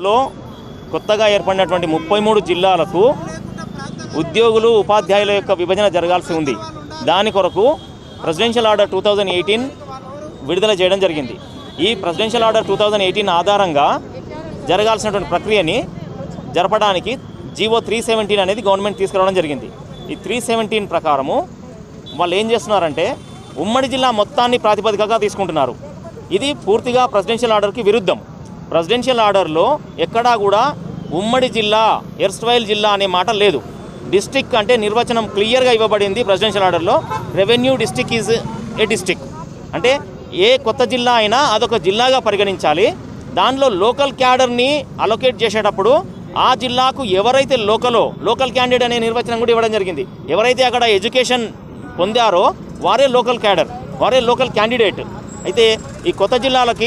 లో కొత్తగా ఏర్పడినటువంటి ముప్పై మూడు జిల్లాలకు ఉద్యోగులు ఉపాధ్యాయుల యొక్క విభజన జరగాల్సి ఉంది దాని కొరకు presidential order two thousand eighteen విడుదల చేయడం జరిగింది ఈ presidential order two thousand eighteen ఆధారంగా జరగాల్సినటువంటి ప్రక్రియని జరపడానికి జీవో త్రీ సెవెంటీన్ అనేది గవర్నమెంట్ తీసుకురావడం జరిగింది ఈ త్రీ సెవెంటీన్ ప్రకారము వాళ్ళు ఏం చేస్తున్నారంటే ఉమ్మడి జిల్లా మొత్తాన్ని ప్రాతిపదికగా తీసుకుంటున్నారు ఇది పూర్తిగా ప్రెసిడెన్షియల్ ఆర్డర్కి విరుద్ధం ప్రెసిడెన్షియల్ ఆర్డర్లో ఎక్కడా కూడా ఉమ్మడి జిల్లా ఎర్స్ట్వైల్ జిల్లా అనే మాట లేదు డిస్టిక్ అంటే నిర్వచనం క్లియర్గా ఇవ్వబడింది ప్రెసిడెన్షియల్ ఆర్డర్లో revenue district is a district అంటే ఏ కొత్త జిల్లా అయినా అదొక జిల్లాగా పరిగణించాలి దానిలో లోకల్ క్యాడర్ని అలొకేట్ చేసేటప్పుడు ఆ జిల్లాకు ఎవరైతే లోకలో లోకల్ క్యాండిడేట్ అనే నిర్వచనం కూడా ఇవ్వడం జరిగింది ఎవరైతే అక్కడ ఎడ్యుకేషన్ పొందారో వారే లోకల్ క్యాడర్ వారే లోకల్ క్యాండిడేట్ అయితే ఈ కొత్త జిల్లాలకి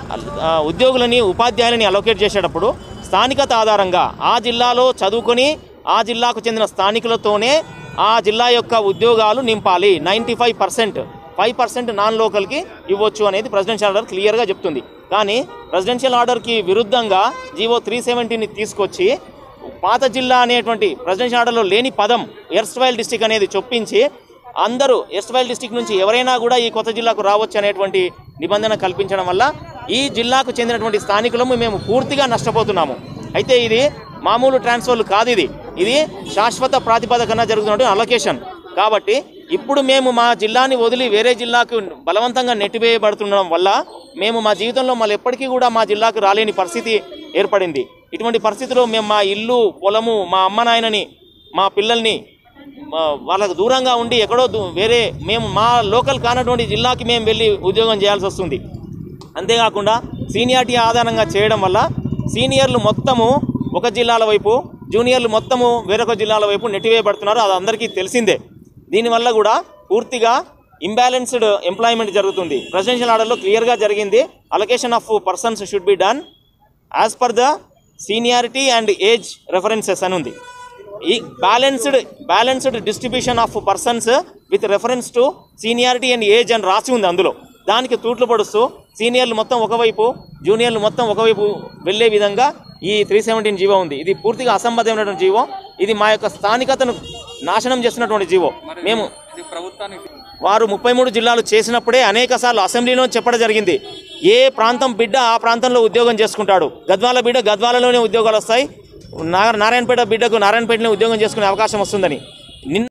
ఆ, ఉద్యోగులని ఉపాధ్యాయులని అలొకేట్ చేసేటప్పుడు స్థానికత ఆధారంగా ఆ జిల్లాలో చదువుకొని ఆ జిల్లాకు చెందిన స్థానికులతోనే ఆ జిల్లా యొక్క ఉద్యోగాలు నింపాలి ninety five percent five percent non లోకల్కి ఇవ్వచ్చు అనేది ప్రెసిడెన్షియల్ ఆర్డర్ క్లియర్గా చెప్తుంది కానీ ప్రెసిడెన్షియల్ ఆర్డర్కి విరుద్ధంగా జీవో త్రీ సెవెంటీని తీసుకొచ్చి పాత జిల్లా అనేటువంటి ప్రెసిడెన్షియల్ ఆర్డర్లో లేని పదం ఎర్స్ట్వైల్ డిస్టిక్ అనేది చొప్పించి అందరూ ఎస్ట్వైల్ డిస్టిక్ నుంచి ఎవరైనా కూడా ఈ కొత్త జిల్లాకు రావచ్చు అనేటువంటి నిబంధన కల్పించడం వల్ల ఈ జిల్లాకు చెందినటువంటి స్థానికులము మేము పూర్తిగా నష్టపోతున్నాము అయితే ఇది మామూలు ట్రాన్స్ఫర్లు కాదు ఇది ఇది శాశ్వత ప్రాతిపదికన జరుగుతున్నటువంటి అలొకేషన్ కాబట్టి ఇప్పుడు మేము మా జిల్లాని వదిలి వేరే జిల్లాకు బలవంతంగా నెట్టివేయబడుతుండడం వల్ల మేము మా జీవితంలో మళ్ళీ ఎప్పటికీ కూడా మా జిల్లాకు రాలేని పరిస్థితి ఏర్పడింది ఇటువంటి పరిస్థితిలో మేము మా ఇల్లు పొలము మా అమ్మ నాయనని మా పిల్లల్ని మా- వాళ్ళకు దూరంగా ఉండి ఎక్కడో దూ- వేరే మేము మా లోకల్ కానటువంటి జిల్లాకి మేము వెళ్ళి ఉద్యోగం చేయాల్సి వస్తుంది అంతేకాకుండా సీనియారిటీ ఆధారంగా చేయడం వల్ల సీనియర్లు మొత్తము ఒక జిల్లాల వైపు జూనియర్లు మొత్తము వేరొక జిల్లాల వైపు నెట్టివేయబడుతున్నారు అది అందరికీ తెలిసిందే దీనివల్ల కూడా పూర్తిగా ఇంబ్యాలెన్స్డ్ ఎంప్లాయ్మెంట్ జరుగుతుంది ప్రెసిడెన్షియల్ ఆర్డర్లో క్లియర్గా జరిగింది allocation of persons should be done as per the seniority and age references అని ఉంది ఈ balanced balanced distribution of persons with reference to seniority and age అని రాసి ఉంది అందులో దానికి తూట్లు పడుస్తూ సీనియర్లు మొత్తం ఒకవైపు జూనియర్లు మొత్తం ఒకవైపు వెళ్ళే విధంగా ఈ త్రీ సెవెంటీన్ జీవో ఉంది ఇది పూర్తిగా అసంబద్ధమైనటువంటి జీవో ఇది మా యొక్క స్థానికతను నాశనం చేస్తున్నటువంటి జీవో మేము ఇది ప్రభుత్వానికి వారు ముప్పై మూడు జిల్లాలు చేసినప్పుడే అనేక సార్లు అసెంబ్లీలో చెప్పడం జరిగింది ఏ ప్రాంతం బిడ్డ ఆ ప్రాంతంలో ఉద్యోగం చేసుకుంటాడు గద్వాల బిడ్డ గద్వాలలోనే ఉద్యోగాలు వస్తాయి నారాయణపేట బిడ్డకు నారాయణపేటలో ఉద్యోగం చేసుకునే అవకాశం వస్తుందని నిన్న